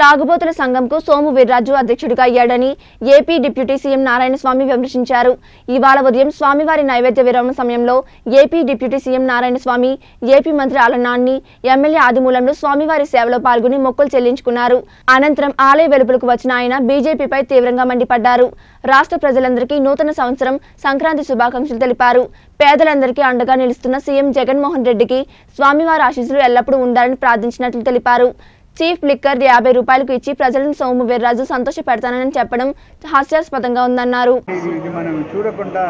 త్రాగుబోతుల సంఘంకు సోము వీర్రాజు అధ్యక్షుడిగా అయ్యాడని AP deputy CM Narayanaswamy విమర్శించారు ఇవాళ ఉదయం స్వామివారి నైవేద్య విరమణ సమయంలో AP deputy CM Narayanaswamy AP మంత్రి అలనాన్ని ఎమ్మెల్యే ఆదిమూలంలో స్వామివారి సేవలో పాల్గొని మొక్కులు చెల్లించుకున్నారు అనంతరం ఆలయ వెలుపలకు వచ్చిన ఆయన బీజేపీపై తీవ్రంగా మండిపడ్డారు రాష్ట్ర ప్రజలందరికీ నూతన సంవత్సరం సంక్రాంతి శుభాకాంక్షలు తెలిపారు పేదలందరికీ అండగా నిలుస్తున్న సీఎం జగన్మోహన్ రెడ్డికి స్వామివారి ఆశీస్సులు ఎల్లప్పుడూ ఉండాలని ప్రార్థించినట్లు తెలిపారు చీఫ్ లిక్కర్ యాభై రూపాయలకు ఇచ్చి ప్రజలను సోము వీర్రాజు సంతోష పెడతానని చెప్పడం హాస్యాస్పదంగా ఉందన్నారు ఇది మనం చూడకుండా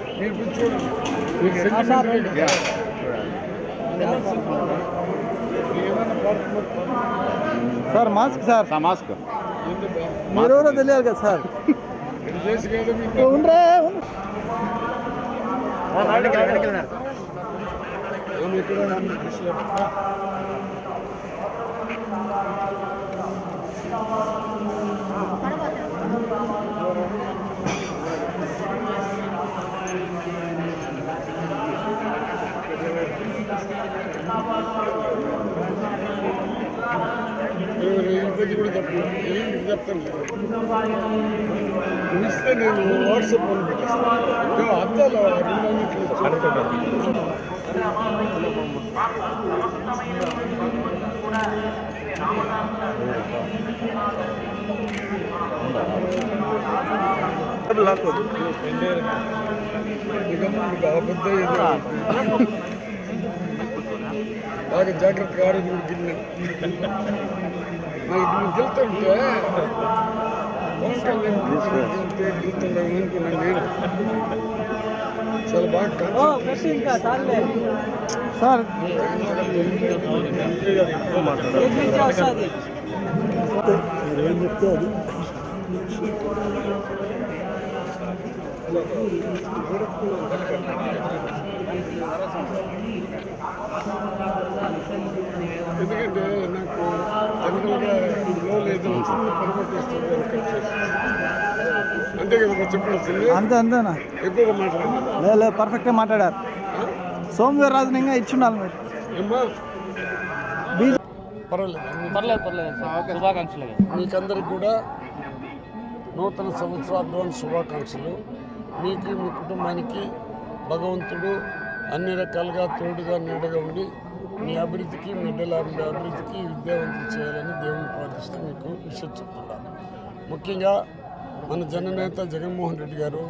yeah. Sir mask sir mask మీరెవరో తెలియాలి కదా సార్ ఉండరా ఉండు. ఇబ్బంది కూడా తప్పలేదు ఎల్లుండి చెప్తాను నువ్వు ఇస్తే నేను వాట్సాప్ అని పెట్టేస్తాను అద్దాలు రెండన్నింటిలో నీకు అబద్ధ ఇది బాగా జాగ్రత్తగా ఆరోగ్యం గిన్నె నాకు నువ్వు గెలుతుంటే పవన్ కళ్యాణ్ గెలిస్తే గెలుతుండవు అనుకున్నాను నేను చాలా బాగా ఓ, కాన్సన్ట్రేట్ పెట్టి ఇంకా చాలే సార్ ఎటు నుంచి వస్తుంది మీరేం చెప్తే అది ఎందుకంటే నాకు జనరల్గా లో లేదు చిన్న పరిగెట్టేస్తుంది అంతే కదా మరి చెప్పాల్సింది అంతే అంతేనా ఎక్కువగా మాట్లాడాలి లే లే పర్ఫెక్ట్గా మాట్లాడారు సోమవీర్రాజుని ఇంకా ఇచ్చుండాలి మీరు ఏమ్మా బీజే పర్వాలేదు అన్ని పర్లేదు పర్లేదు శుభాకాంక్షలు మీకందరికి కూడా నూతన సంవత్సర అడ్వాన్స్ శుభాకాంక్షలు మీకు మీ కుటుంబానికి భగవంతుడు అన్ని రకాలుగా తోడుగా నీడగా ఉండి మీ అభివృద్ధికి మీ బిడ్డల అభివృద్ధికి విద్యావంతులు చేయాలని దేవుని ప్రార్థిస్తూ మీకు విషయం చెప్తున్నాను ముఖ్యంగా మన జననేత జగన్మోహన్ రెడ్డి గారు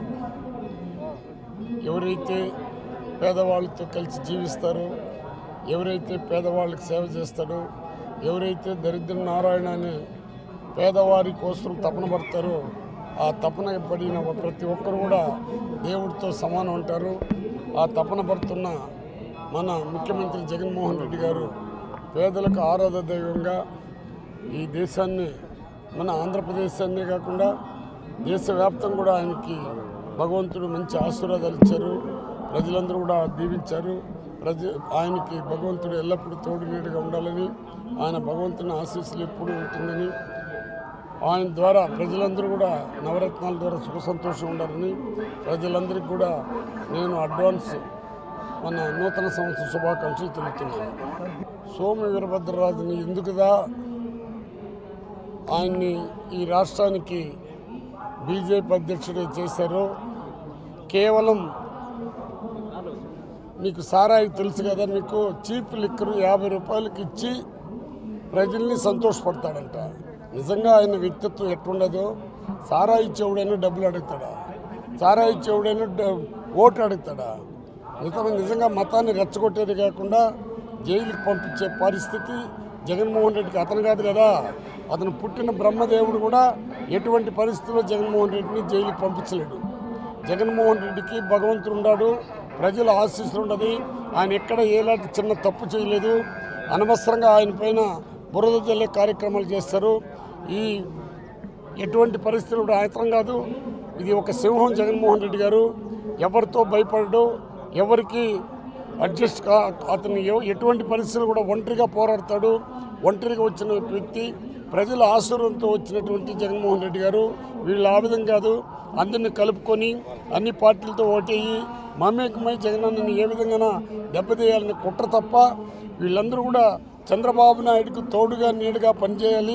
ఎవరైతే పేదవాళ్ళతో కలిసి జీవిస్తారో ఎవరైతే పేదవాళ్ళకి సేవ చేస్తాడో ఎవరైతే దరిద్ర నారాయణ అనే పేదవారి కోసం తపన పడతారో ఆ తపన పడిన ప్రతి ఒక్కరు కూడా దేవుడితో సమానం అంటారు ఆ తపన పడుతున్న మన ముఖ్యమంత్రి జగన్మోహన్ రెడ్డి గారు పేదలకు ఆరాధ దైవంగా ఈ దేశాన్ని మన ఆంధ్రప్రదేశాన్నే కాకుండా దేశవ్యాప్తం కూడా ఆయనకి భగవంతుడు మంచి ఆశీర్వాదాలు ఇచ్చారు ప్రజలందరూ కూడా దీవించారు ప్రజ ఆయనకి భగవంతుడు ఎల్లప్పుడూ తోడు నీడుగా ఉండాలని ఆయన భగవంతుని ఆశీస్సులు ఎప్పుడూ ఉంటుందని ఆయన ద్వారా ప్రజలందరూ కూడా నవరత్నాల ద్వారా సుఖ సంతోషం ఉండాలని ప్రజలందరికీ కూడా నేను అడ్వాన్స్ మన నూతన సంవత్సర శుభాకాంక్షలు తెలుపుతున్నాను సోము వీరభద్రరాజుని ఎందుకుదా ఆయన్ని ఈ రాష్ట్రానికి బీజేపీ అధ్యక్షుడు చేశారో కేవలం మీకు సారాయి తెలుసు కదా మీకు చీప్ లిక్కర్ యాభై రూపాయలకి ఇచ్చి ప్రజల్ని సంతోషపడతాడంట నిజంగా ఆయన వ్యక్తిత్వం ఎట్టుండదో సారాయి చెవుడైనా డబ్బులు అడుగుతాడా సారాయి చెవుడైనా డ- ఓటు అడుగుతాడా నిజంగా నిజంగా మతాన్ని రెచ్చగొట్టేది కాకుండా జైలుకి పంపించే పరిస్థితి జగన్మోహన్ రెడ్డికి అతను కాదు కదా అతను పుట్టిన బ్రహ్మదేవుడు కూడా ఎటువంటి పరిస్థితుల్లో జగన్మోహన్ రెడ్డిని జైలుకి పంపించలేడు జగన్మోహన్ రెడ్డికి భగవంతుడు ఉన్నాడు ప్రజల ఆశీస్సులు ఉండదు ఆయన ఎక్కడ ఏలాంటి చిన్న తప్పు చేయలేదు అనవసరంగా ఆయన పైన బురద జల్లే కార్యక్రమాలు చేస్తారు ఈ ఎటువంటి పరిస్థితులు కూడా ఆయతం కాదు ఇది ఒక సింహం జగన్మోహన్ రెడ్డి గారు ఎవరితో భయపడడు ఎవరికి అడ్జస్ట్ కా అతను ఎవ- ఎటువంటి పరిస్థితులు కూడా ఒంటరిగా పోరాడతాడు ఒంటరిగా వచ్చిన వ్యక్తి ప్రజల ఆశీర్వంతో వచ్చినటువంటి జగన్మోహన్ రెడ్డి గారు వీళ్ళు ఆ విధంగా కాదు అందరిని కలుపుకొని అన్ని పార్టీలతో ఓటేయి మమేకమై జగనన్నని ఏ విధంగా దెబ్బతీయాలని కుట్ర తప్ప వీళ్ళందరూ కూడా చంద్రబాబు నాయుడుకు తోడుగా నీడుగా పనిచేయాలి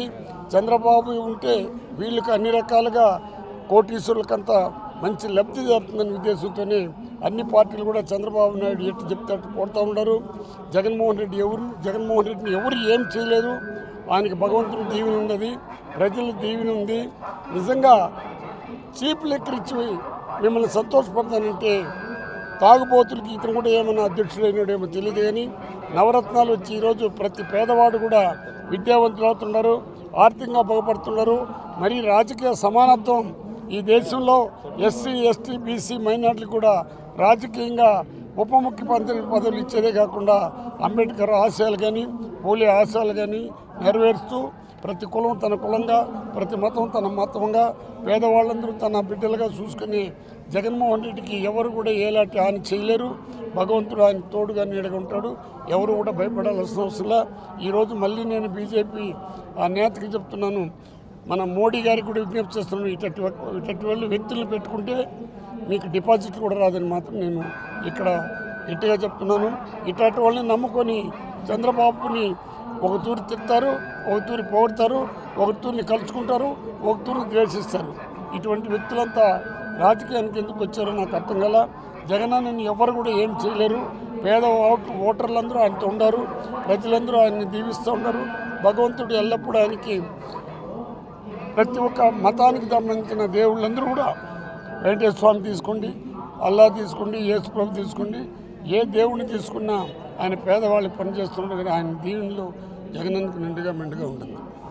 చంద్రబాబు ఉంటే వీళ్ళకి అన్ని రకాలుగా కోటీశ్వరులకంతా మంచి లబ్ధి జరుగుతుందనే ఉద్దేశంతోనే అన్ని పార్టీలు కూడా చంద్రబాబు నాయుడు ఎట్టు చెప్తే అట్టు కొడుతూ ఉన్నారు జగన్మోహన్ రెడ్డి ఎవరు జగన్మోహన్ రెడ్డిని ఎవరు ఏం చేయలేదు ఆయనకి భగవంతుని దీవెన ఉన్నది ప్రజల దీవెన ఉంది నిజంగా చీప్ లెక్కర్ ఇచ్చి మిమ్మల్ని సంతోషపడతానంటే తాగుబోతులకి ఇతను కూడా ఏమన్నా అధ్యక్షుడైనాడేమో తెలియదు కానీ నవరత్నాలు వచ్చి ఈరోజు ప్రతి పేదవాడు కూడా విద్యావంతులు అవుతున్నారు ఆర్థికంగా బాగుపడుతున్నారు మరి రాజకీయ సమానత్వం ఈ దేశంలో ఎస్సీ ఎస్టీ బీసీ మైనార్టీలు కూడా రాజకీయంగా ఉప ముఖ్యమంత్రి పదవులు ఇచ్చేదే కాకుండా అంబేద్కర్ ఆశయాలు కానీ పోలే ఆశయాలు కానీ నెరవేరుస్తూ ప్రతి కులం తన కులంగా ప్రతి మతం తన మతంగా పేదవాళ్ళందరూ తన బిడ్డలుగా చూసుకుని జగన్మోహన్ రెడ్డికి ఎవరు కూడా ఏలాంటి హాని చేయలేరు భగవంతుడు ఆయన తోడుగా నీడగా ఉంటాడు ఎవరు కూడా భయపడాల్సిన అవసరంలా ఈరోజు మళ్ళీ నేను బీజేపీ ఆ నేతకి చెప్తున్నాను మన మోడీ గారికి కూడా విజ్ఞప్తి చేస్తున్నాను ఇటట్టి ఇటట్టి వాళ్ళు వ్యక్తులను పెట్టుకుంటే మీకు డిపాజిట్ కూడా రాదని మాత్రం నేను ఇక్కడ గట్టిగా చెప్తున్నాను ఇట్లాంటి వాళ్ళని నమ్ముకొని చంద్రబాబుని ఒక తూరి తిడతారు ఒక తూరి పొగుడతారు ఒక తూరిని కలుసుకుంటారు ఒక తూరిని ద్వేషిస్తారు ఇటువంటి వ్యక్తులంతా రాజకీయానికి ఎందుకు వచ్చారో నాకు అర్థం కల జగనన్నని ఎవరు కూడా ఏం చేయలేరు పేద ఓట్ ఓటర్లందరూ ఆయనతో ఉన్నారు ప్రజలందరూ ఆయన్ని దీవిస్తూ ఉన్నారు భగవంతుడు ఎల్లప్పుడూ ఆయనకి ప్రతి ఒక్క మతానికి సంబంధించిన దేవుళ్ళందరూ కూడా వెంకటేశ్వర స్వామి తీసుకోండి అల్లా తీసుకోండి యేసు ప్రభు తీసుకోండి ఏ దేవుడిని తీసుకున్నా ఆయన పేదవాళ్ళకి పనిచేస్తున్నాడు కానీ ఆయన దీవెనలో జగనన్నకు నిండుగా మెండుగా ఉంటుంది